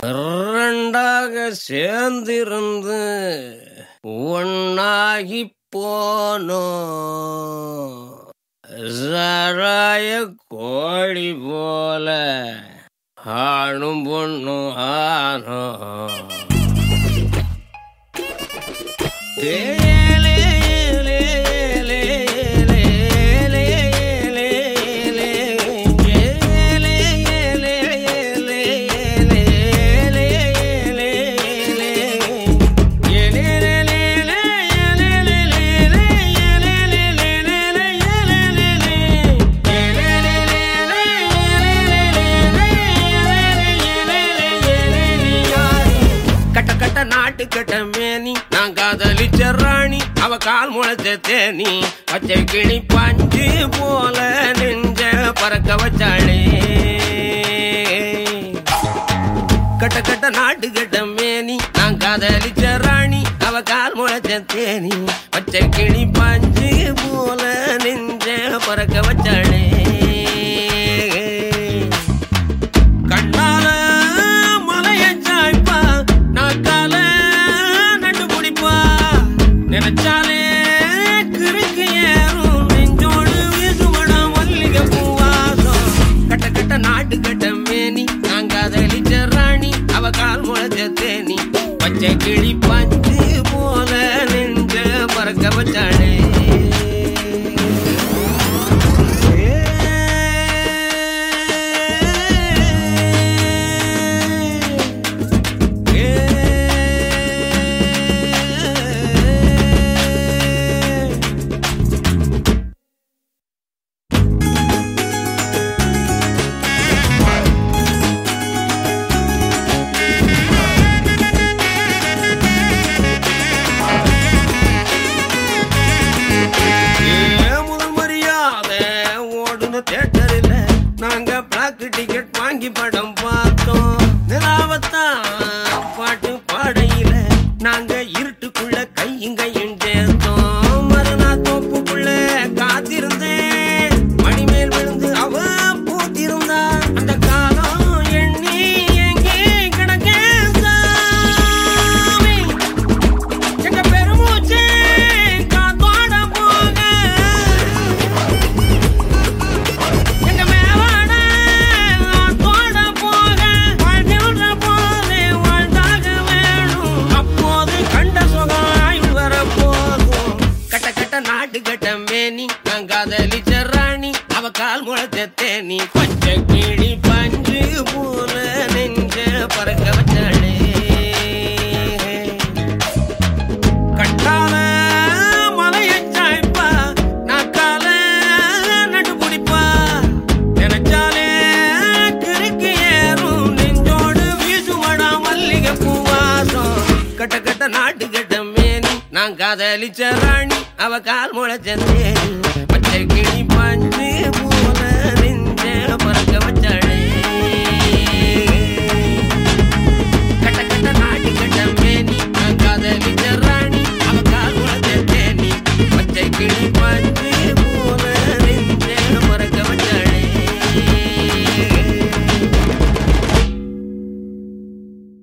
ரெண்டாக சேர்ந்திருந்து ஒன்னாகி போனோம் சாராய கோழி போல ஆணும் பொண்ணும் ஆனோ ஏலே, ஏலே, ஏலே, ஏலே, ஏலே, ஏலே, ஏலே, ஏலே, ஏலே, ஏலே, ஏலே, ஏலே, ஏலே, கட்ட கட்ட நாட்டு கட்ட மேனி நான் காதலிச்ச ராணி அவ கால் முளைச்ச தேனி பச்சை கிளி பஞ்சு போல நெஞ்ச பறக்க வச்சாளே கட்ட கட்ட நாட்டு கட்ட மேனி நான் காதலிச்ச ராணி அவ கால் முளைச்ச தேனி பச்சை கிளி பஞ்சு போல நெஞ்ச பறக்க வச்சாளே கண்ணால மலைய சாய்ப்பா நாக்கால நட்டு பிடிப்பா நினைச்சாலே கிறுக்கு ஏறும் நெஞ்சோடு வீசுமடம் மல்லிகை பூவாசம் கட்ட கட்ட நாட்டு கட்ட மேனி நான் காதலிச்ச ராணி அவ கால் முளைச்ச தேனி பச்சை கிளி பஞ்சு போல நெஞ்ச பறக்க வச்சாளே ஏன் முதல் மரியாதை ஓடுன தேட்டரில் நாங்க பிளாக் டிக்கெட் வாங்கி படம் பார்த்தோம் நிலாவத்தான் பாட்டு பாடையில நாங்க இருட்டுக்குள்ள கையும் கையும் சேர்த்தோம் மறுநாள் தோப்புக்குள்ள காத்திருந்தேன் மணிமேல் விழுந்து அவ பூத்திருந்தா அந்த காலம் எண்ணி எங்கே கிடக்கேன் சாமி எங்க பெருமூச்சே காத்தோட போக எங்க மேவாட ஆத்தோட போக வாழ்கின்ற போதே வாழ்ந்தாக வேணும் அப்போது கண்ட சுகம் ஆயுள் வர போதும் கட்ட கட்ட நாட்டு கட்ட மேனி நான் காதலிச்ச ராணி அவ கால் முளைச்ச தேனி பச்சை கிளி பஞ்சு போல நெஞ்ச பறக்க வச்சாளே கட்டால மலைய சாய்ப்பா நாக்கால நட்டு பிடிப்பா நினைச்சாலே கிறுக்கு ஏறும் நெஞ்சோடு வீசுமடா மல்லிகை பூவாசம் கட்ட கட்ட நாட்டு கட்ட மேனி நான் காதலிச்ச ராணி அவ கால் முளைச்ச தேனி